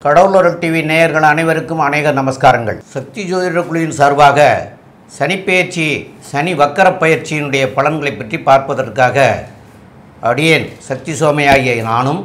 கடவுளர் TV நேயர்கள் அனைவருக்கும் அநேக நமஸ்காரங்கள் சக்தி ஜோதிட குழுவின் சார்பாக சனிப்பெயர்ச்சி சனி வக்கர பயிற்சியினுடைய பலன்களை பற்றி பார்ப்பதற்காக அடியேன் சக்தி சோமையாகிய நானும்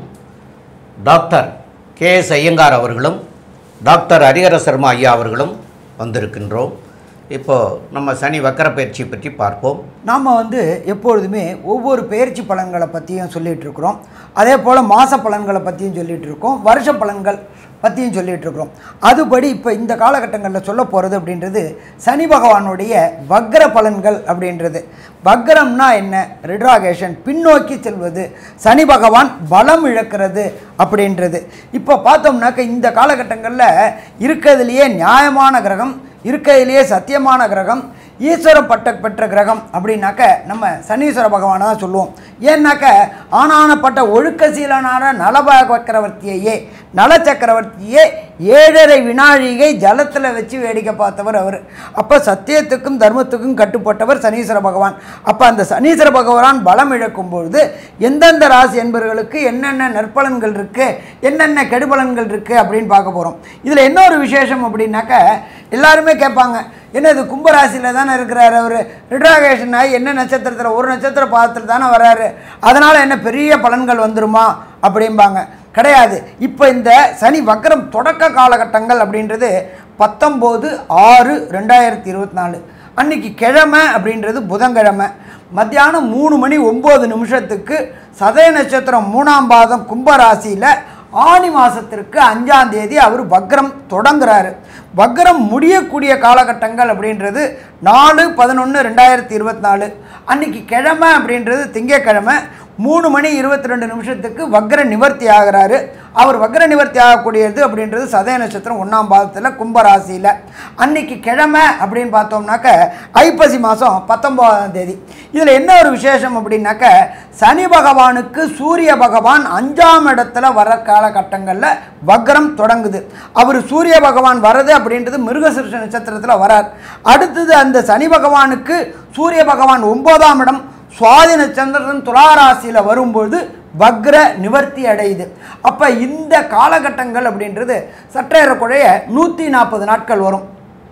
டாக்டர் கே எஸ் ஐயங்கார் அவர்களும் டாக்டர் ஹரிஹர சர்மா ஐயா அவர்களும் வந்திருக்கின்றோம் இப்போது நம்ம சனி வக்கர பயிற்சியை பற்றி பார்ப்போம் நாம் வந்து எப்பொழுதுமே ஒவ்வொரு பயிற்சி பலன்களை பற்றியும் சொல்லிகிட்டு இருக்கிறோம் அதே போல் மாத பலன்களை பற்றியும் சொல்லிகிட்டு இருக்கோம் வருஷ பலன்கள் பற்றியும் சொல்லிகிட்டு இருக்கிறோம் அதுபடி இப்போ இந்த காலகட்டங்களில் சொல்ல போகிறது அப்படின்றது சனி பகவானுடைய வக்ர பலன்கள் அப்படின்றது வக்ரம்னா என்ன ரிட்ராகேஷன் பின்னோக்கி செல்வது சனி பகவான் பலம் இழக்கிறது அப்படின்றது இப்போ பார்த்தோம்னாக்க இந்த காலகட்டங்களில் இருக்கிறதுலையே நியாயமான கிரகம் இருக்கிறதுலையே சத்தியமான கிரகம் ஈஸ்வர பட்ட பெற்ற கிரகம் அப்படின்னாக்க நம்ம சனீஸ்வர பகவானை தான் சொல்லுவோம் ஏன்னாக்க ஆனானப்பட்ட ஒழுக்கசீலனான நலப சக்கரவர்த்தியையே நல சக்கரவர்த்தியே ஏழரை வினாழிகை ஜலத்தில் வச்சு வேடிக்கை பார்த்தவர் அவர் அப்போ சத்தியத்துக்கும் தர்மத்துக்கும் கட்டுப்பட்டவர் சனீஸ்வர பகவான் அப்போ அந்த சனீஸ்வர பகவான் பலம் இழக்கும் பொழுது எந்தெந்த ராசி என்பவர்களுக்கு என்னென்ன நற்பலன்கள் இருக்குது என்னென்ன கெடுபலன்கள் இருக்குது அப்படின்னு பார்க்க போகிறோம் இதில் என்ன ஒரு விசேஷம் அப்படின்னாக்க எல்லாருமே கேட்பாங்க என்ன இது கும்பராசியில் தானே இருக்கிறாரு அவர் ரிட்ராகேஷன் ஆகி என்ன நட்சத்திரத்தில் ஒரு நட்சத்திர பாதத்தில் தானே வராரு அதனால் என்ன பெரிய பலன்கள் வந்துருமா அப்படிம்பாங்க கிடையாது இப்போ இந்த சனி வக்கரம் தொடக்க காலகட்டங்கள் அப்படின்றது பத்தொம்போது ஆறு ரெண்டாயிரத்தி இருபத்தி நாலு அன்னைக்கு கிழமை அப்படின்றது புதன்கிழமை மத்தியானம் மூணு மணி ஒம்பது நிமிஷத்துக்கு சதய நட்சத்திரம் மூணாம் பாதம் கும்பராசியில் ஆனி மாதத்திற்கு அஞ்சாம் தேதி அவர் வக்ரம் தொடங்குறாரு வக்ரம் முடியக்கூடிய காலகட்டங்கள் அப்படின்றது நாலு பதினொன்று ரெண்டாயிரத்தி இருபத்தி நாலு அன்னைக்கு கிழமை அப்படின்றது திங்கக்கிழமை மூணு மணி இருபத்தி ரெண்டு நிமிஷத்துக்கு வக்ர நிவர்த்தி ஆகிறாரு அவர் வக்ர நிவர்த்தி ஆகக்கூடியது அப்படின்றது சதய நட்சத்திரம் ஒன்றாம் பாதத்தில் கும்பராசியில் அன்னைக்கு கிழமை அப்படின்னு பார்த்தோம்னாக்க ஐப்பசி மாதம் பத்தொம்போதாம் தேதி இதில் என்ன ஒரு விசேஷம் அப்படின்னாக்க சனி பகவானுக்கு சூரிய பகவான் அஞ்சாம் இடத்துல வர காலகட்டங்களில் வக்ரம் தொடங்குது அவர் சூரிய பகவான் வரது அப்படின்றது மிருகசிருஷ நட்சத்திரத்தில் வரார் அடுத்தது அந்த சனி பகவானுக்கு சூரிய பகவான் ஒன்பதாம் இடம் சுவாதி நட்சத்திரம் துளாராசியில் வரும்பொழுது வக்ர நிவர்த்தி அடையுது அப்போ இந்த காலகட்டங்கள் அப்படின்றது சற்றேறக்குறைய நூற்றி நாற்பது நாட்கள் வரும்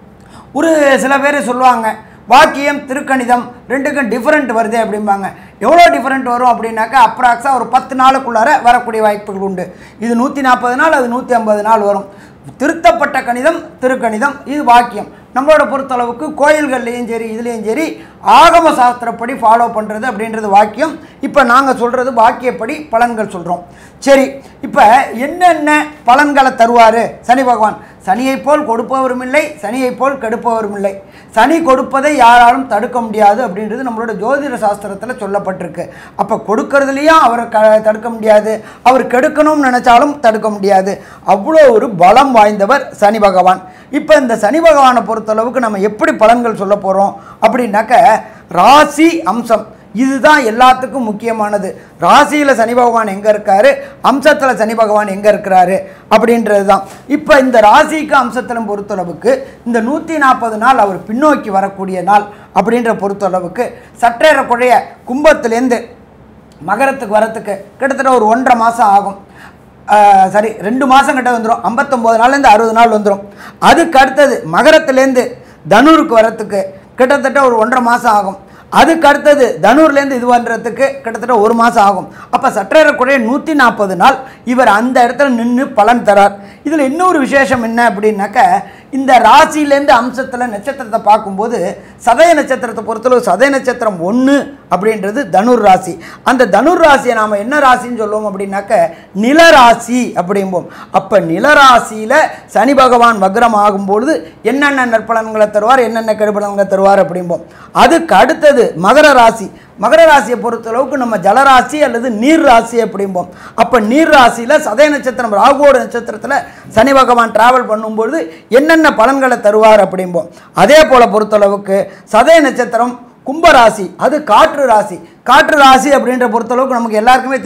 ஒரு சில பேர் சொல்லுவாங்க வாக்கியம் திருக்கணிதம் ரெண்டுக்கும் டிஃப்ரெண்ட் வருது அப்படிம்பாங்க எவ்வளோ டிஃப்ரெண்ட் வரும் அப்படின்னாக்கா அப்ராக்ஸாக ஒரு பத்து நாளுக்குள்ளார வரக்கூடிய வாய்ப்புகள் உண்டு இது நூற்றி நாற்பது நாள் அது நூற்றி ஐம்பது நாள் வரும் திருத்தப்பட்ட கணிதம் திருக்கணிதம் இது வாக்கியம் நம்மளோட பொறுத்தளவுக்கு கோயில்கள்லேயும் சரி இதுலேயும் சரி ஆகம சாஸ்திரப்படி ஃபாலோ பண்ணுறது அப்படின்றது வாக்கியம் இப்போ நாங்கள் சொல்கிறது வாக்கியப்படி பலன்கள் சொல்கிறோம் சரி இப்போ என்னென்ன பலன்களை தருவார் சனி பகவான் சனியை போல் கொடுப்பவரும் இல்லை சனியை போல் கெடுப்பவரும் இல்லை சனி கொடுப்பதை யாராலும் தடுக்க முடியாது அப்படின்றது நம்மளோட ஜோதிட சாஸ்திரத்தில் சொல்லப்பட்டிருக்கு அப்போ கொடுக்கறதுலையும் அவரை க தடுக்க முடியாது அவர் கெடுக்கணும்னு நினச்சாலும் தடுக்க முடியாது அவ்வளோ ஒரு பலம் வாய்ந்தவர் சனி பகவான் இப்போ இந்த சனி பகவானை பொறுத்தளவுக்கு நம்ம எப்படி பலன்கள் சொல்ல போகிறோம் அப்படின்னாக்க ராசி அம்சம் இதுதான் எல்லாத்துக்கும் முக்கியமானது ராசியில் சனி பகவான் எங்கே இருக்காரு அம்சத்தில் சனி பகவான் எங்கே இருக்கிறாரு அப்படின்றது தான் இப்போ இந்த ராசிக்கு அம்சத்தில் பொறுத்தளவுக்கு இந்த நூற்றி நாற்பது நாள் அவர் பின்னோக்கி வரக்கூடிய நாள் அப்படின்ற பொறுத்தளவுக்கு சற்றேறக்குறைய கும்பத்துலேருந்து மகரத்துக்கு வரத்துக்கு கிட்டத்தட்ட ஒரு ஒன்றரை மாதம் ஆகும் ஆஹ் சரி ரெண்டு மாதம் கிட்ட வந்துடும் ஐம்பத்தொம்போது நாள்லேருந்து அறுபது நாள் வந்துடும் அதுக்கு அடுத்தது மகரத்துலேருந்து தனுருக்கு வரத்துக்கு கிட்டத்தட்ட ஒரு ஒன்றரை மாதம் ஆகும் அதுக்கு அடுத்தது தனூர்லேருந்து இது பண்ணுறதுக்கு கிட்டத்தட்ட ஒரு மாதம் ஆகும் அப்போ சற்றேறக்குறைய நூற்றி நாற்பது நாள் இவர் அந்த இடத்துல நின்று பலன் தரார் இதில் இன்னொரு விசேஷம் என்ன அப்படின்னாக்க இந்த ராசியிலேருந்து அம்சத்தில் நட்சத்திரத்தை பார்க்கும்போது சதய நட்சத்திரத்தை பொறுத்தளவு சதய நட்சத்திரம் ஒன்று அப்படின்றது தனுர் ராசி அந்த தனுர் ராசியை நாம் என்ன ராசின்னு சொல்லுவோம் அப்படின்னாக்க நிலராசி அப்படிம்போம் அப்போ நிலராசியில் சனி பகவான் வக்ரம் ஆகும்பொழுது என்னென்ன நற்பலன்களை தருவார் என்னென்ன கெடுபலன்களை தருவார் அப்படிம்போம் அதுக்கு அடுத்தது மகர ராசி மகர ராசியை பொறுத்தளவுக்கு நம்ம ஜலராசி அல்லது நீர் ராசி அப்படிம்போம் அப்போ நீர் ராசியில் சதய நட்சத்திரம் ராகுவோட நட்சத்திரத்தில் சனி பகவான் டிராவல் பண்ணும்பொழுது என்னென்ன பலன்களை தருவார் அப்படிம்போம் அதே போல் பொறுத்தளவுக்கு சதய நட்சத்திரம் கும்பராசி அது காற்று ராசி காற்று ராசி அப்படின்ற பொறுத்தளவுக்கு நமக்கு எல்லாருக்குமே தெரியும்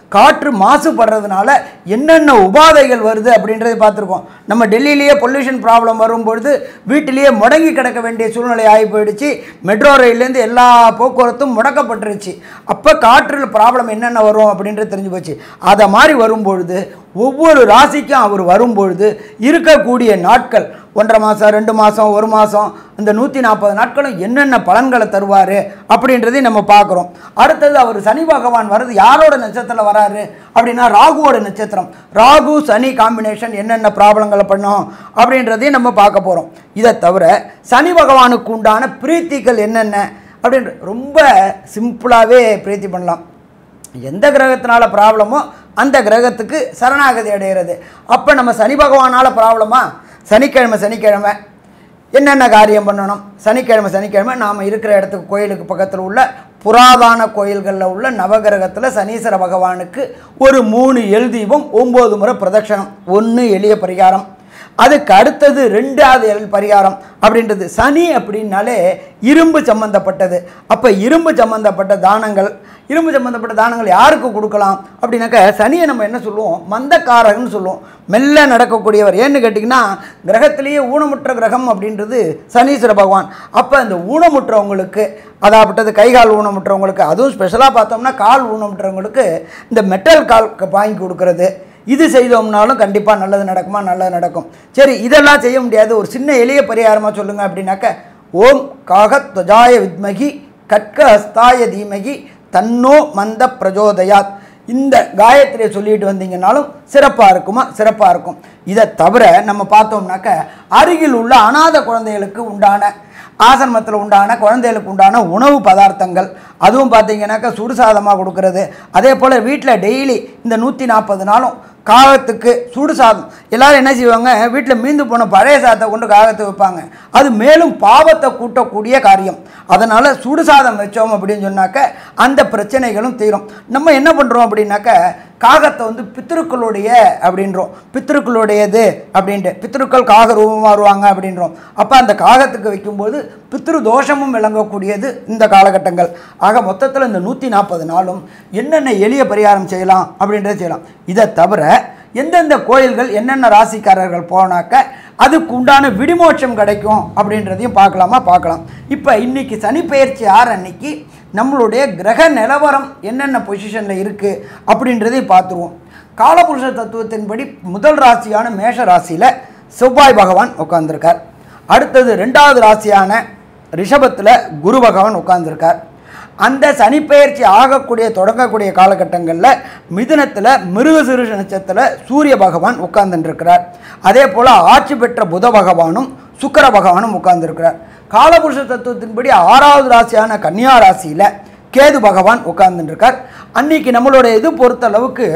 காற்று மாசுபடுறதுனால என்னென்ன உபாதைகள் வருது அப்படின்றதை பார்த்துருக்கோம் நம்ம டெல்லியிலேயே பொல்யூஷன் ப்ராப்ளம் வரும்பொழுது வீட்டிலேயே முடங்கி கிடக்க வேண்டிய சூழ்நிலை ஆகி போயிடுச்சு மெட்ரோ ரயில்லேருந்து எல்லா போக்குவரத்தும் முடக்கப்பட்டுருச்சு அப்போ காற்றில் ப்ராப்ளம் என்னென்ன வரும் அப்படின்றது தெரிஞ்சு போச்சு அதை மாதிரி வரும்பொழுது ஒவ்வொரு ராசிக்கும் அவர் வரும்பொழுது இருக்கக்கூடிய நாட்கள் ஒன்றரை மாதம் ரெண்டு மாதம் ஒரு மாதம் இந்த நூற்றி நாற்பது நாட்களும் என்னென்ன பலன்களை தருவார் அப்படின்றதையும் நம்ம பார்க்குறோம் அடுத்தது அவர் சனி பகவான் வர்றது யாரோட நட்சத்திரத்தில் வராரு அப்படின்னா ராகுவோட நட்சத்திரம் ராகு சனி காம்பினேஷன் என்னென்ன ப்ராப்ளங்களை பண்ணும் அப்படின்றதையும் நம்ம பார்க்க போகிறோம் இதை தவிர சனி பகவானுக்கு உண்டான பிரீத்திகள் என்னென்ன அப்படின்ற ரொம்ப சிம்பிளாகவே பிரீத்தி பண்ணலாம் எந்த கிரகத்தினால ப்ராப்ளமோ அந்த கிரகத்துக்கு சரணாகதி அடைகிறது அப்போ நம்ம சனி பகவானால் ப்ராப்ளமா சனிக்கிழமை சனிக்கிழமை என்னென்ன காரியம் பண்ணணும் சனிக்கிழமை சனிக்கிழமை நாம் இருக்கிற இடத்துக்கு கோயிலுக்கு பக்கத்தில் உள்ள புராதான கோயில்களில் உள்ள நவகிரகத்தில் சனீஸ்வர பகவானுக்கு ஒரு மூணு எல் தீபம் ஒம்பது முறை பிரதட்சணம் ஒன்று எளிய பரிகாரம் அதுக்கு அடுத்தது ரெண்டாவது எல் பரிகாரம் அப்படின்றது சனி அப்படின்னாலே இரும்பு சம்பந்தப்பட்டது அப்போ இரும்பு சம்பந்தப்பட்ட தானங்கள் இரும்பு சம்பந்தப்பட்ட தானங்கள் யாருக்கு கொடுக்கலாம் அப்படின்னாக்க சனியை நம்ம என்ன சொல்லுவோம் மந்தக்காரகன்னு சொல்லுவோம் மெல்ல நடக்கக்கூடியவர் ஏன்னு கேட்டிங்கன்னா கிரகத்திலேயே ஊனமுற்ற கிரகம் அப்படின்றது சனீஸ்வர பகவான் அப்போ இந்த ஊனமுற்றவங்களுக்கு அதாப்பட்டது கை கால் ஊனமுற்றவங்களுக்கு அதுவும் ஸ்பெஷலாக பார்த்தோம்னா கால் ஊனமுற்றவங்களுக்கு இந்த மெட்டல் கால் வாங்கி கொடுக்கறது இது செய்தோம்னாலும் கண்டிப்பாக நல்லது நடக்குமா நல்லது நடக்கும் சரி இதெல்லாம் செய்ய முடியாது ஒரு சின்ன எளிய பரிகாரமாக சொல்லுங்க அப்படின்னாக்க ஓம் காகத் துவஜாய வித்மகி கட்க ஹஸ்தாய தீமகி தன்னோ மந்த பிரஜோதயாத் இந்த காயத்ரியை சொல்லிட்டு வந்தீங்கன்னாலும் சிறப்பாக இருக்குமா சிறப்பாக இருக்கும் இதை தவிர நம்ம பார்த்தோம்னாக்க அருகில் உள்ள அனாதை குழந்தைகளுக்கு உண்டான ஆசிரமத்தில் உண்டான குழந்தைகளுக்கு உண்டான உணவு பதார்த்தங்கள் அதுவும் பார்த்தீங்கன்னாக்கா சுடுசாதமாக கொடுக்கறது அதே போல் வீட்டில் டெய்லி இந்த நூற்றி நாற்பது நாளும் காகத்துக்கு சுடு சாதம் எல்லாரும் என்ன செய்வாங்க வீட்டில் மீந்து போன பழைய சாதத்தை கொண்டு காகத்துக்கு வைப்பாங்க அது மேலும் பாவத்தை கூட்டக்கூடிய காரியம் அதனால் சுடு சாதம் வச்சோம் அப்படின்னு சொன்னாக்க அந்த பிரச்சனைகளும் தீரும் நம்ம என்ன பண்ணுறோம் அப்படின்னாக்க காகத்தை வந்து பித்திருக்களுடைய அப்படின்றோம் பித்திருக்களுடையது அப்படின்ட்டு பித்திருக்கள் காக ரூபமாக வருவாங்க அப்படின்றோம் அப்போ அந்த காகத்துக்கு வைக்கும்போது பித்ரு தோஷமும் விளங்கக்கூடியது இந்த காலகட்டங்கள் ஆக மொத்தத்தில் இந்த நூற்றி நாற்பது நாளும் என்னென்ன எளிய பரிகாரம் செய்யலாம் அப்படின்றத செய்யலாம் இதை தவிர எந்தெந்த கோயில்கள் என்னென்ன ராசிக்காரர்கள் போனாக்க அதுக்கு உண்டான விடிமோட்சம் கிடைக்கும் அப்படின்றதையும் பார்க்கலாமா பார்க்கலாம் இப்போ இன்னைக்கு சனி பெயர்ச்சி ஆறு அன்னைக்கு நம்மளுடைய கிரக நிலவரம் என்னென்ன பொசிஷனில் இருக்குது அப்படின்றதையும் பார்த்துருவோம் காலபுருஷ தத்துவத்தின்படி முதல் ராசியான மேஷ ராசியில் செவ்வாய் பகவான் உட்கார்ந்திருக்கார் அடுத்தது ரெண்டாவது ராசியான ரிஷபத்தில் குரு பகவான் உட்கார்ந்திருக்கார் அந்த சனிப்பெயர்ச்சி ஆகக்கூடிய தொடங்கக்கூடிய காலகட்டங்களில் மிதுனத்தில் மிருகசிருஷ நட்சத்திரத்தில் சூரிய பகவான் உட்கார்ந்துருக்கிறார் அதே போல் ஆட்சி பெற்ற புத பகவானும் சுக்கிர பகவானும் உட்கார்ந்துருக்கிறார் காலபுருஷ தத்துவத்தின்படி ஆறாவது ராசியான கன்னியா ராசியில் கேது பகவான் உட்கார்ந்துருக்கார் அன்னைக்கு நம்மளோட இது பொறுத்தளவுக்கு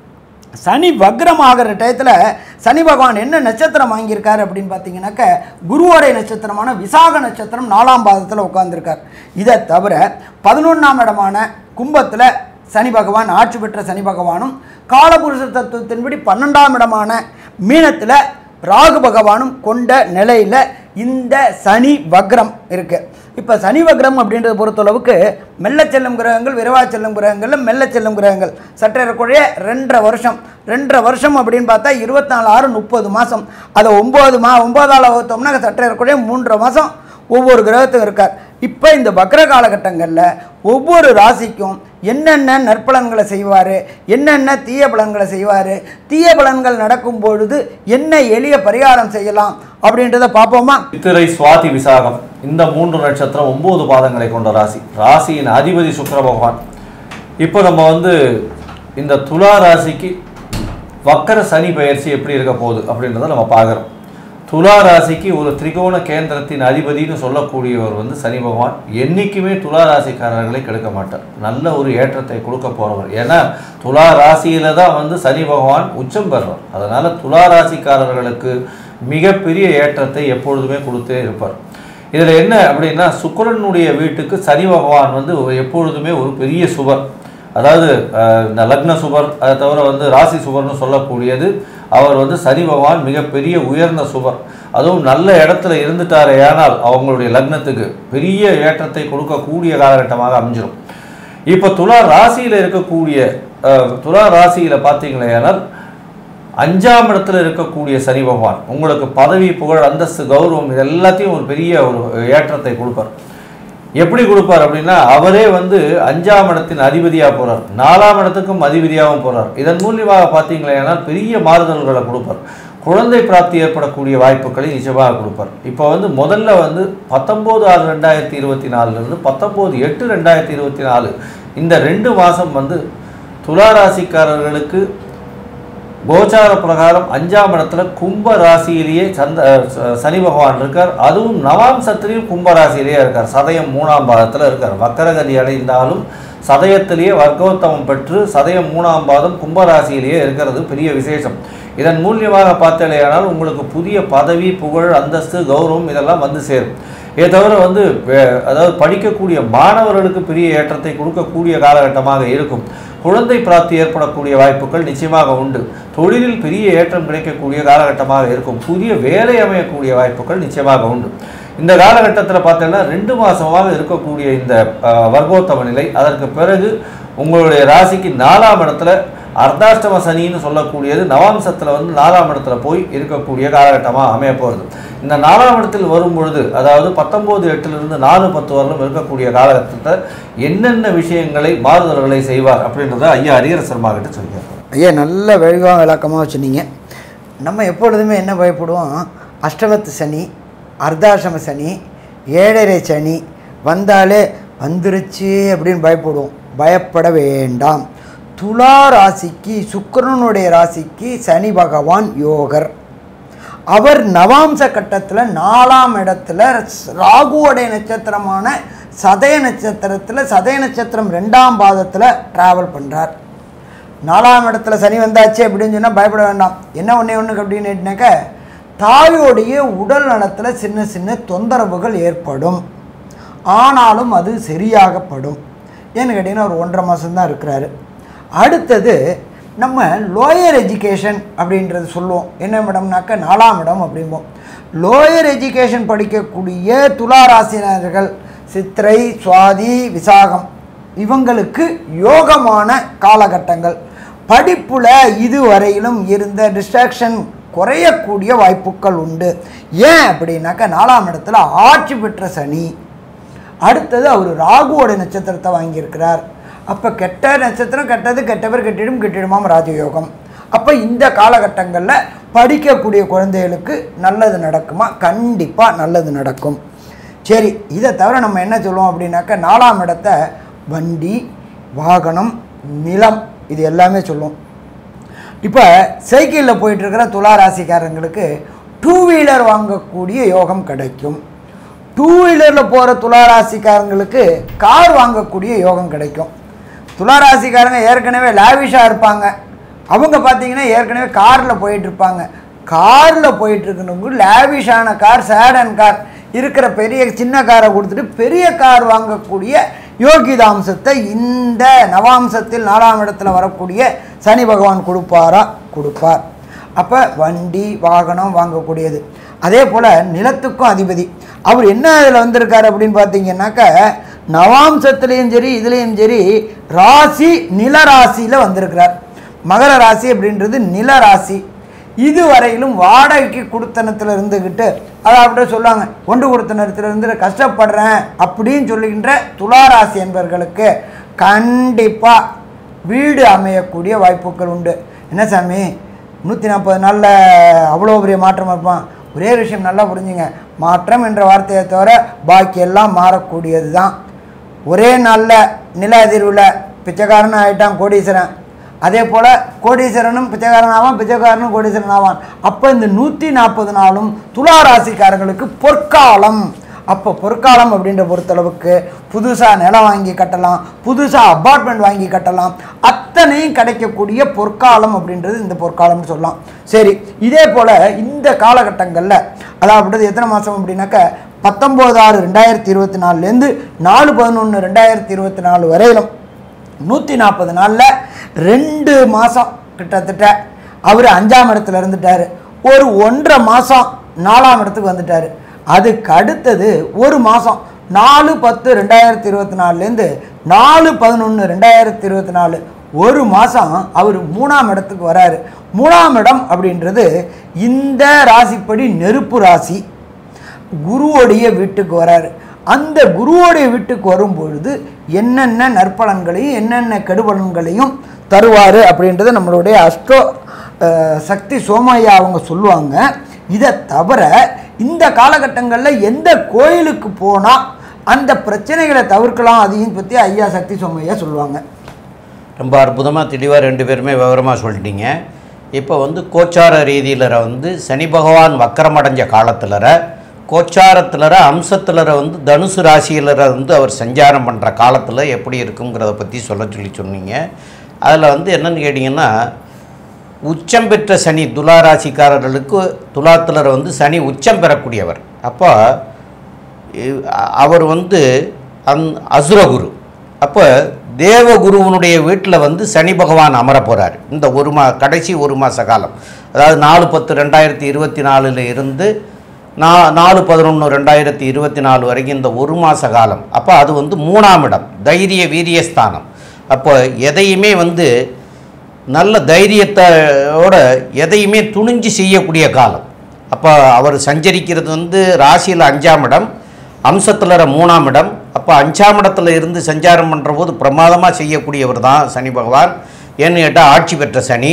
சனி வக்ரம் ஆகிற டயத்தில் சனி பகவான் என்ன நட்சத்திரம் வாங்கியிருக்காரு அப்படின்னு பார்த்தீங்கன்னாக்க குருவோடைய நட்சத்திரமான விசாக நட்சத்திரம் நாலாம் பாதத்தில் உட்கார்ந்திருக்கார் இதை தவிர பதினொன்றாம் இடமான கும்பத்தில் சனி பகவான் ஆட்சி பெற்ற சனி பகவானும் காலபுருஷ தத்துவத்தின்படி பன்னெண்டாம் இடமான மீனத்தில் ராகு பகவானும் கொண்ட நிலையில் இந்த சனி வக்ரம் இருக்கு இப்போ சனி வக்ரம் அப்படின்றத பொறுத்தளவுக்கு மெல்ல செல்லும் கிரகங்கள் விரைவா செல்லும் கிரகங்களில் மெல்ல செல்லும் கிரகங்கள் சற்றேறக்குறைய ரெண்டரை வருஷம் ரெண்டரை வருஷம் அப்படின்னு பார்த்தா இருபத்தாலு ஆறு முப்பது மாதம் அதை ஒம்பது மா ஒம்பதால் வகுத்தோம்னா சற்றேறக்குறைய மூன்றரை மாதம் ஒவ்வொரு கிரகத்துக்கும் இருக்கார் இப்போ இந்த வக்ர காலகட்டங்களில் ஒவ்வொரு ராசிக்கும் என்னென்ன நற்பலன்களை செய்வார் என்னென்ன தீய பலன்களை செய்வார் தீய பலன்கள் நடக்கும் பொழுது என்ன எளிய பரிகாரம் செய்யலாம் அப்படின்றத பார்ப்போமா சித்திரை சுவாதி விசாகம் இந்த மூன்று நட்சத்திரம் ஒன்பது பாதங்களை கொண்ட ராசி ராசியின் அதிபதி சுக்கிர பகவான் இப்போ நம்ம வந்து இந்த துலா ராசிக்கு வக்கர சனி பயிற்சி எப்படி இருக்க போகுது அப்படின்றத நம்ம பார்க்குறோம் துலா ராசிக்கு ஒரு திரிகோண கேந்திரத்தின் அதிபதினு சொல்லக்கூடியவர் வந்து சனி பகவான் என்றைக்குமே துலா ராசிக்காரர்களை கெடுக்க மாட்டார் நல்ல ஒரு ஏற்றத்தை கொடுக்க போறவர் ஏன்னா துலா ராசியில தான் வந்து சனி பகவான் உச்சம் பெறுவார் அதனால துலா ராசிக்காரர்களுக்கு மிகப்பெரிய ஏற்றத்தை எப்பொழுதுமே கொடுத்தே இருப்பார் இதில் என்ன அப்படின்னா சுக்கிரனுடைய வீட்டுக்கு சனி பகவான் வந்து ஒரு- எப்பொழுதுமே ஒரு பெரிய சுவர் அதாவது அஹ், இந்த லக்ன சுவர் அதை தவிர வந்து ராசி சுவர்னு சொல்லக்கூடியது அவர் வந்து சனி பகவான் மிகப்பெரிய உயர்ந்த சுவர் அதுவும் நல்ல இடத்துல இருந்துட்டாரே ஆனால் அவங்களுடைய லக்னத்துக்கு பெரிய ஏற்றத்தை கொடுக்கக்கூடிய காலகட்டமாக அமைஞ்சிரும் இப்போ துலா ராசியில் இருக்கக்கூடிய அஹ், துலா ராசியில் பார்த்தீங்களேனால் அஞ்சாம் இடத்துல இருக்கக்கூடிய சனி பகவான் உங்களுக்கு பதவி புகழ் அந்தஸ்து கௌரவம் இது எல்லாத்தையும் ஒரு பெரிய ஒரு ஏற்றத்தை கொடுப்பார் எப்படி கொடுப்பார் அப்படின்னா அவரே வந்து அஞ்சாம் இடத்தின் அதிபதியாக போறார் நாலாம் இடத்துக்கும் அதிபதியாகவும் போறார் இதன் மூலியமாக பார்த்தீங்களேனால் பெரிய மாறுதல்களை கொடுப்பார் குழந்தை பிராப்தி ஏற்படக்கூடிய வாய்ப்புகளை நிச்சயமாக கொடுப்பார் இப்போ வந்து முதல்ல வந்து பத்தொம்போது ஆறு ரெண்டாயிரத்தி இருபத்தி நாலுலேருந்து பத்தொம்போது எட்டு ரெண்டாயிரத்தி இருபத்தி நாலு இந்த ரெண்டு மாதம் வந்து துலா ராசிக்காரர்களுக்கு கோச்சார பிரகாரம் அஞ்சாம் இடத்துல கும்ப ராசியிலேயே சந்த அஹ் ச- சனி பகவான் இருக்கார் அதுவும் நவாம்சத்திலையும் கும்ப ராசியிலேயே இருக்கார் சதயம் மூணாம் பாதத்தில் இருக்கார் வக்கரகதி அடைந்தாலும் சதயத்திலேயே வர்க்கோத்தமம் பெற்று சதயம் மூணாம் பாதம் கும்ப ராசியிலேயே இருக்கிறது பெரிய விசேஷம் இதன் மூலியமாக பார்த்தலையானால் உங்களுக்கு புதிய பதவி புகழ் அந்தஸ்து கௌரவம் இதெல்லாம் வந்து சேரும் இதை தவிர வந்து வே- அதாவது படிக்கக்கூடிய மாணவர்களுக்கு பெரிய ஏற்றத்தை கொடுக்கக்கூடிய காலகட்டமாக இருக்கும் குழந்தை பிராப்தி ஏற்படக்கூடிய வாய்ப்புகள் நிச்சயமாக உண்டு தொழிலில் பெரிய ஏற்றம் கிடைக்கக்கூடிய காலகட்டமாக இருக்கும் புதிய வேலை அமையக்கூடிய வாய்ப்புகள் நிச்சயமாக உண்டு இந்த காலகட்டத்தில் பார்த்தீங்கன்னா ரெண்டு மாசமாக இருக்கக்கூடிய இந்த அஹ், வர்க்கோத்தம நிலை அதற்கு பிறகு உங்களுடைய ராசிக்கு நாலாம் இடத்துல அர்த்தாஷ்டம சனின்னு சொல்லக்கூடியது நவாம்சத்தில் வந்து நாலாம் இடத்துல போய் இருக்கக்கூடிய காலகட்டமாக அமைய போகிறது இந்த நாலாம் இடத்தில் வரும் பொழுது அதாவது பத்தொம்போது எட்டுலேருந்து நாலு பத்து வரலும் இருக்கக்கூடிய காலகட்டத்தில் என்னென்ன விஷயங்களை மாறுதல்களை செய்வார் அப்படின்றத ஐயா ஹரிஹர சர்மா கிட்ட சொல்லியிருக்காரு ஐயா நல்ல விரிவாக விளக்கமாக சொன்னீங்க நம்ம எப்பொழுதுமே என்ன பயப்படுவோம் அஷ்டமத்து சனி அர்த்தாசிரம சனி ஏழரை சனி வந்தாலே வந்துருச்சு அப்படின்னு பயப்படுவோம் பயப்பட வேண்டாம் துலா ராசிக்கு சுக்கிரனுடைய ராசிக்கு சனி பகவான் யோகர் அவர் நவாம்ச கட்டத்தில் நாலாம் இடத்துல ராகுவோடைய நட்சத்திரமான சதய நட்சத்திரத்தில் சதய நட்சத்திரம் ரெண்டாம் பாதத்தில் ட்ராவல் பண்ணுறார் நாலாம் இடத்துல சனி வந்தாச்சு அப்படின்னு சொன்னால் பயப்பட வேண்டாம் என்ன ஒன்றே ஒன்று அப்படின்னுட்டாக்க தாயோடைய உடல் நலத்தில் சின்ன சின்ன தொந்தரவுகள் ஏற்படும் ஆனாலும் அது சரியாகப்படும் ஏன்னு கேட்டிங்கன்னா ஒரு ஒன்றரை மாதம்தான் இருக்கிறாரு அடுத்தது நம்ம லோயர் எஜுகேஷன் அப்படின்றது சொல்லுவோம் என்ன மேடம்னாக்க நாலாம் இடம் அப்படிம்போம் லோயர் எஜுகேஷன் படிக்கக்கூடிய துலா ராசினர்கள் சித்திரை சுவாதி விசாகம் இவங்களுக்கு யோகமான காலகட்டங்கள் படிப்புல இதுவரையிலும் இருந்த டிஸ்ட்ராக்ஷன் குறையக்கூடிய வாய்ப்புகள் உண்டு ஏன் அப்படின்னாக்கா நாலாம் இடத்துல ஆட்சி பெற்ற சனி அடுத்தது அவர் ராகுவோட நட்சத்திரத்தை வாங்கியிருக்கிறார் அப்போ கெட்ட நட்சத்திரம் கெட்டது கெட்டவர் கெட்டிடும் கெட்டிடுமாம் ராஜயோகம் அப்போ இந்த காலகட்டங்களில் படிக்கக்கூடிய குழந்தைகளுக்கு நல்லது நடக்குமா கண்டிப்பாக நல்லது நடக்கும் சரி இதை தவிர நம்ம என்ன சொல்லுவோம் அப்படின்னாக்கா நாலாம் இடத்த வண்டி வாகனம் நிலம் இது எல்லாமே சொல்லுவோம் இப்போ சைக்கிளில் போயிட்டுருக்கிற துலா ராசிக்காரங்களுக்கு டூ வீலர் வாங்கக்கூடிய யோகம் கிடைக்கும் டூ வீலரில் போகிற துலா ராசிக்காரங்களுக்கு கார் வாங்கக்கூடிய யோகம் கிடைக்கும் துலா ராசிக்காரங்க ஏற்கனவே லாவிஷாக இருப்பாங்க அவங்க பார்த்தீங்கன்னா ஏற்கனவே காரில் போயிட்டு இருப்பாங்க காரில் போயிட்டு இருக்கணுங்க லாவிஷான கார் சேடன் கார் இருக்கிற பெரிய சின்ன காரை கொடுத்துட்டு பெரிய கார் வாங்கக்கூடிய யோகிதாம்சத்தை இந்த நவாம்சத்தில் நாலாம் இடத்துல வரக்கூடிய சனி பகவான் கொடுப்பாரா கொடுப்பார் அப்போ வண்டி வாகனம் வாங்கக்கூடியது அதே போல் நிலத்துக்கும் அதிபதி அவர் என்ன இதில் வந்திருக்காரு அப்படின்னு பார்த்தீங்கன்னாக்க நவாம்சத்துலேயும் சரி இதுலேயும் சரி ராசி நில ராசியில் வந்திருக்கிறார் மகர ராசி அப்படின்றது நில ராசி இதுவரையிலும் வாடகைக்கு குடுத்தனத்தில் இருந்துக்கிட்டு அதை அப்படியே சொல்லுவாங்க ஒன்று குடுத்தனத்தில் இருந்து கஷ்டப்படுறேன் அப்படின்னு சொல்லுகின்ற துளாராசி என்பவர்களுக்கு கண்டிப்பாக வீடு அமையக்கூடிய வாய்ப்புகள் உண்டு என்ன சாமி நூற்றி நாற்பது நாளில் அவ்வளோ பெரிய மாற்றம் இருப்பான் ஒரே விஷயம் நல்லா புரிஞ்சுங்க மாற்றம் என்ற வார்த்தையை தவிர பாக்கி எல்லாம் மாறக்கூடியது தான் ஒரே நாளில் நில அதிர்வில் பிச்சைக்காரனும் ஆகிட்டான் கோடீஸ்வரன் அதே போல் கோடீஸ்வரனும் பிச்சைக்காரன் ஆவான் பிச்சைக்காரனும் கோடீஸ்வரன் ஆவான் அப்போ இந்த நூற்றி நாற்பது நாளும் துலா ராசிக்காரங்களுக்கு பொற்காலம் அப்போ பொற்காலம் அப்படின்ற பொறுத்தளவுக்கு புதுசாக நிலம் வாங்கி கட்டலாம் புதுசாக அப்பார்ட்மெண்ட் வாங்கி கட்டலாம் அத்தனையும் கிடைக்கக்கூடிய பொற்காலம் அப்படின்றது இந்த பொற்காலம்னு சொல்லலாம் சரி இதே போல் இந்த காலகட்டங்களில் அதாவது எத்தனை மாதம் அப்படின்னாக்க பத்தொம்போது ஆறு ரெண்டாயிரத்தி இருபத்தி நாலுலேருந்து நாலு பதினொன்று ரெண்டாயிரத்தி இருபத்தி நாலு வரையிலும் நூற்றி நாற்பது நாளில் ரெண்டு மாதம் கிட்டத்தட்ட அவர் அஞ்சாம் இடத்துல இருந்துட்டார் ஒரு ஒன்றரை மாதம் நாலாம் இடத்துக்கு வந்துட்டார் அதுக்கு அடுத்தது ஒரு மாதம் நாலு பத்து ரெண்டாயிரத்தி இருபத்தி நாலுலேருந்து நாலு பதினொன்று ரெண்டாயிரத்தி இருபத்தி நாலு ஒரு மாதம் அவர் மூணாம் இடத்துக்கு வராரு மூணாம் இடம் அப்படின்றது இந்த ராசிப்படி நெருப்பு ராசி குருவோடைய வீட்டுக்கு வராரு அந்த குருவோடைய வீட்டுக்கு வரும்பொழுது என்னென்ன நற்பலன்களையும் என்னென்ன கெடுபலன்களையும் தருவார் அப்படின்றத நம்மளுடைய அஷ்டோ அஹ், சக்தி சோமையா அவங்க சொல்லுவாங்க இதை தவிர இந்த காலகட்டங்களில் எந்த கோயிலுக்கு போனால் அந்த பிரச்சனைகளை தவிர்க்கலாம் அதையும் பற்றி ஐயா சக்தி சோமையா சொல்லுவாங்க ரொம்ப அற்புதமாக தெளிவாக ரெண்டு பேருமே விவரமாக சொல்லிட்டீங்க இப்போ வந்து கோச்சார ரீதியில் வந்து சனி பகவான் வக்கரமடைஞ்ச காலத்தில் கோச்சாரத்தில் அம்சத்தில் வந்து தனுசு ராசியில் வந்து அவர் சஞ்சாரம் பண்ணுற காலத்தில் எப்படி இருக்குங்கிறத பற்றி சொல்ல சொல்லி சொன்னீங்க அதில் வந்து என்னன்னு கேட்டிங்கன்னா உச்சம் பெற்ற சனி துலா ராசிக்காரர்களுக்கு துலாத்தில் வந்து சனி உச்சம் பெறக்கூடியவர் அப்போ இ- அ- அவர் வந்து அந் அசுரகுரு அப்போ தேவகுருவனுடைய வீட்டில் வந்து சனி பகவான் அமர போகிறார் இந்த ஒரு மா கடைசி ஒரு மாத காலம் அதாவது நாலு பத்து ரெண்டாயிரத்தி இருபத்தி நாலில் இருந்து நா நாலு பதினொன்று ரெண்டாயிரத்தி இருபத்தி நாலு வரைக்கும் இந்த ஒரு மாத காலம் அப்போ அது வந்து மூணாம் இடம் தைரிய வீரியஸ்தானம் அப்போ எதையுமே வந்து நல்ல தைரியத்தோட எதையுமே துணிஞ்சு செய்யக்கூடிய காலம் அப்போ அவர் சஞ்சரிக்கிறது வந்து ராசியில் அஞ்சாம் இடம் அம்சத்தில் மூணாம் இடம் அப்போ அஞ்சாம் இடத்துல இருந்து சஞ்சாரம் பண்ணுற போது பிரமாதமாக செய்யக்கூடியவர் தான் சனி பகவான் ஏன்னு கேட்டால் ஆட்சி பெற்ற சனி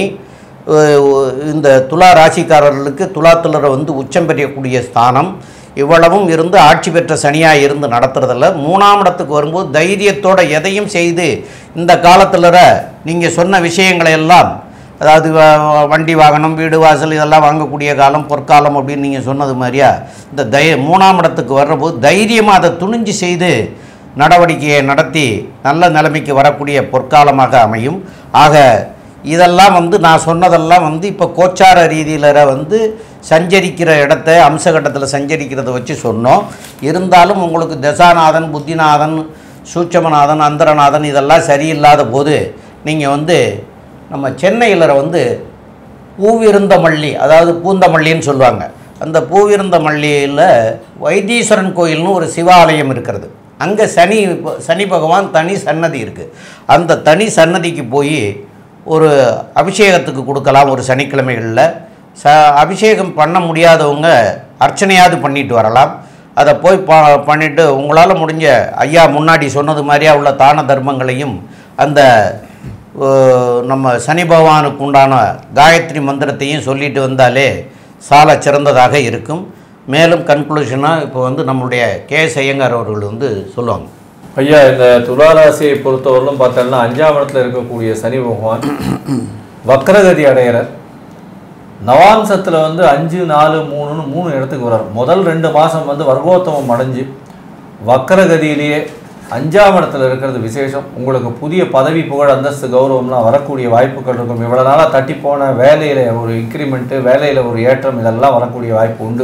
அஹ் இந்த துலா ராசிக்காரர்களுக்கு துலாத்துலரை வந்து உச்சம் பெறக்கூடிய ஸ்தானம் இவ்வளவும் இருந்து ஆட்சி பெற்ற சனியாக இருந்து நடத்துறதில்ல மூணாம் இடத்துக்கு வரும்போது தைரியத்தோட எதையும் செய்து இந்த காலத்தில் நீங்கள் சொன்ன விஷயங்களை எல்லாம் அதாவது வ- வண்டி வாகனம் வீடு வாசல் இதெல்லாம் வாங்கக்கூடிய காலம் பொற்காலம் அப்படின்னு நீங்கள் சொன்னது மாதிரியா இந்த தை மூணாம் இடத்துக்கு வர்றபோது தைரியமாக அதை துணிஞ்சு செய்து நடவடிக்கையை நடத்தி நல்ல நிலைமைக்கு வரக்கூடிய பொற்காலமாக அமையும் ஆக இதெல்லாம் வந்து நான் சொன்னதெல்லாம் வந்து இப்போ கோச்சார ரீதியில் வந்து சஞ்சரிக்கிற இடத்த அம்சகட்டத்தில் சஞ்சரிக்கிறத வச்சு சொன்னோம் இருந்தாலும் உங்களுக்கு தசாநாதன் புத்திநாதன் சூட்சமநாதன் அந்தரநாதன் இதெல்லாம் சரியில்லாத போது நீங்கள் வந்து நம்ம சென்னையில் வந்து பூவிருந்த மல்லி அதாவது பூந்தமல்லின்னு சொல்லுவாங்க அந்த பூவிருந்த மல்லியில் வைத்தீஸ்வரன் கோயில்னு ஒரு சிவாலயம் இருக்கிறது அங்கே சனி சனி பகவான் தனி சன்னதி இருக்குது அந்த தனி சன்னதிக்கு போய் ஒரு அபிஷேகத்துக்கு கொடுக்கலாம் ஒரு சனிக்கிழமைகளில் ச அபிஷேகம் பண்ண முடியாதவங்க அர்ச்சனையாவது பண்ணிட்டு வரலாம் அதை போய் ப பண்ணிவிட்டு உங்களால் முடிஞ்ச ஐயா முன்னாடி சொன்னது மாதிரியா உள்ள தான தர்மங்களையும் அந்த அஹ், நம்ம சனி பகவானுக்கு உண்டான காயத்ரி மந்திரத்தையும் சொல்லிட்டு வந்தாலே சால சிறந்ததாக இருக்கும் மேலும் கன்க்ளூஷனாக இப்போ வந்து நம்மளுடைய கே எஸ் ஐயங்கார் அவர்கள் வந்து சொல்லுவாங்க ஐயா இந்த துளாராசியை பொறுத்தவரையிலும் பார்த்தோம்னா அஞ்சாம் இடத்துல இருக்கக்கூடிய சனி பகவான் வக்ரகதி அடையிறார் நவாம்சத்தில் வந்து அஞ்சு நாலு மூணுன்னு மூணு இடத்துக்கு வர்றார் முதல் ரெண்டு மாதம் வந்து வர்க்கோத்தமம் அடைஞ்சு வக்ரகதியிலேயே அஞ்சாம் இடத்துல இருக்கிறது விசேஷம் உங்களுக்கு புதிய பதவி புகழ் அந்தஸ்து கௌரவம்லாம் வரக்கூடிய வாய்ப்புகள் இருக்கும் இவ்வளோ நாளாக தட்டி போன வேலையில் ஒரு இன்க்ரிமெண்ட்டு வேலையில் ஒரு ஏற்றம் இதெல்லாம் வரக்கூடிய வாய்ப்பு உண்டு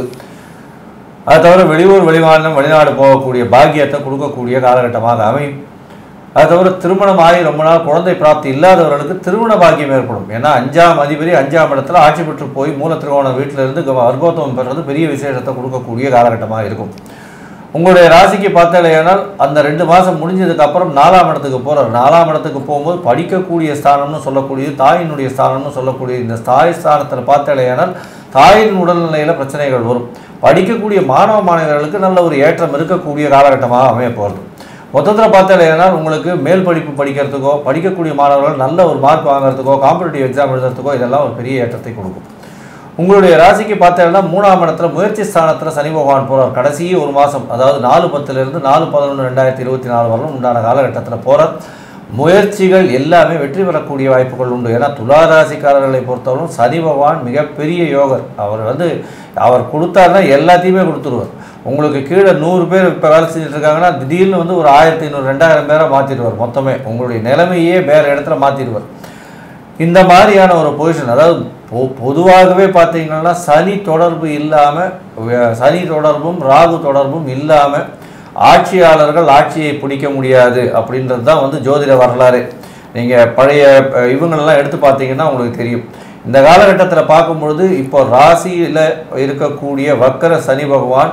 அது தவிர வெளியூர் வெளிமாநிலம் வெளிநாடு போகக்கூடிய பாக்கியத்தை கொடுக்கக்கூடிய காலகட்டமாக அமையும் அது தவிர திருமணம் ஆகி ரொம்ப நாள் குழந்தை பிராப்தி இல்லாதவர்களுக்கு திருமண பாக்கியம் ஏற்படும் ஏன்னா அஞ்சாம் அதிபதி அஞ்சாம் இடத்துல ஆட்சி பெற்று போய் மூல திருவோண வீட்டில இருந்து க- வர்க்கோத்தமம் பெறுறது பெரிய விசேஷத்தை கொடுக்கக்கூடிய காலகட்டமாக இருக்கும் உங்களுடைய ராசிக்கு பார்த்தாலேயானால் அந்த ரெண்டு மாதம் முடிஞ்சதுக்கு அப்புறம் நாலாம் இடத்துக்கு போகிறார் நாலாம் இடத்துக்கு போகும்போது படிக்கக்கூடிய ஸ்தானம்னு சொல்லக்கூடியது தாயினுடைய ஸ்தானம்னு சொல்லக்கூடிய இந்த தாய் ஸ்தானத்தில் பார்த்தாலேயானால் தாயின் உடல்நிலையில் பிரச்சனைகள் வரும் படிக்கக்கூடிய மாணவ மாணவர்களுக்கு நல்ல ஒரு ஏற்றம் இருக்கக்கூடிய காலகட்டமாக அமைய போகிறது மொத்தத்தில் பார்த்தாலேயானால் உங்களுக்கு மேல் படிப்பு படிக்கிறதுக்கோ படிக்கக்கூடிய மாணவர்கள் நல்ல ஒரு மார்க் வாங்குறதுக்கோ காம்படிட்டிவ் எக்ஸாம் எழுதுறதுக்கோ இதெல்லாம் ஒரு பெரிய ஏற்றத்தை கொடுக்கும் உங்களுடைய ராசிக்கு பார்த்தீங்கன்னா மூணாம் இடத்துல முயற்சி ஸ்தானத்தில் சனி பகவான் போகிறார் கடைசி ஒரு மாதம் அதாவது நாலு பத்துலேருந்து நாலு பதினொன்று ரெண்டாயிரத்தி இருபத்தி நாலு வரலும் உண்டான காலகட்டத்தில் போகிறார் முயற்சிகள் எல்லாமே வெற்றி பெறக்கூடிய வாய்ப்புகள் உண்டு ஏன்னா துலா ராசிக்காரர்களை பொறுத்தவரைக்கும் சனி பகவான் மிகப்பெரிய யோகர் அவர் வந்து அவர் கொடுத்தாருன்னா எல்லாத்தையுமே கொடுத்துருவார் உங்களுக்கு கீழே நூறு பேர் இப்போ வேலை செஞ்சுட்டு இருக்காங்கன்னா திடீர்னு வந்து ஒரு ஆயிரத்தி ஐநூறு ரெண்டாயிரம் பேரை மாற்றிடுவார் மொத்தமே உங்களுடைய நிலைமையே வேறு இடத்துல மாற்றிடுவார் இந்த மாதிரியான ஒரு பொசிஷன் அதாவது பொ பொதுவாகவே பார்த்தீங்கன்னா சனி தொடர்பு இல்லாமல் சனி தொடர்பும் ராகு தொடர்பும் இல்லாமல் ஆட்சியாளர்கள் ஆட்சியை பிடிக்க முடியாது அப்படின்றது தான் வந்து ஜோதிட வரலாறு நீங்கள் பழைய அஹ், இவங்களெல்லாம் எடுத்து பார்த்தீங்கன்னா உங்களுக்கு தெரியும் இந்த காலகட்டத்தில் பார்க்கும்பொழுது இப்போ ராசியில் இருக்கக்கூடிய வக்கர சனி பகவான்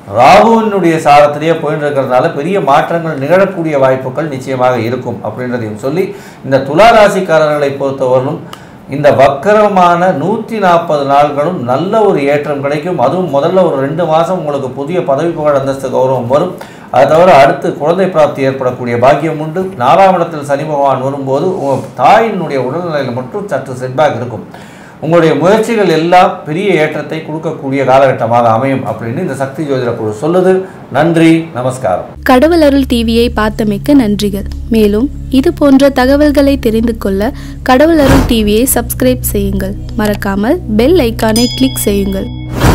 ராகுவினுடைய சாரத்திலேயே போயிட்டு இருக்கிறதுனால பெரிய மாற்றங்கள் நிகழக்கூடிய வாய்ப்புகள் நிச்சயமாக இருக்கும் அப்படின்றதையும் சொல்லி இந்த துலா ராசிக்காரர்களை பொறுத்தவரையிலும் இந்த வக்கரமான நூற்றி நாற்பது நாள்களும் நல்ல ஒரு ஏற்றம் கிடைக்கும் அதுவும் முதல்ல ஒரு ரெண்டு மாதம் உங்களுக்கு புதிய பதவி புகழ் அந்தஸ்து கௌரவம் வரும் அது தவிர அடுத்து குழந்தை பிராப்தி ஏற்படக்கூடிய பாக்கியம் உண்டு நாலாம் இடத்தில் சனி பகவான் வரும்போது உங்கள் தாயினுடைய உடல்நிலையில் மட்டும் சற்று செட்பேக் இருக்கும் உங்களுடைய முயற்சிகள் எல்லாம் பெரிய ஏற்றத்தை கொடுக்கக்கூடிய காலகட்டமாக அமையும் அப்படின்னு இந்த சக்தி ஜோதிட குழு சொல்லுது நன்றி நமஸ்காரம் கடவுள் அருள் டிவியை பார்த்தமைக்க நன்றிகள் மேலும் இது போன்ற தகவல்களை தெரிந்து கொள்ள கடவுள் அருள் டிவியை சப்ஸ்கிரைப் செய்யுங்கள் மறக்காமல் பெல் ஐக்கானை கிளிக் செய்யுங்கள்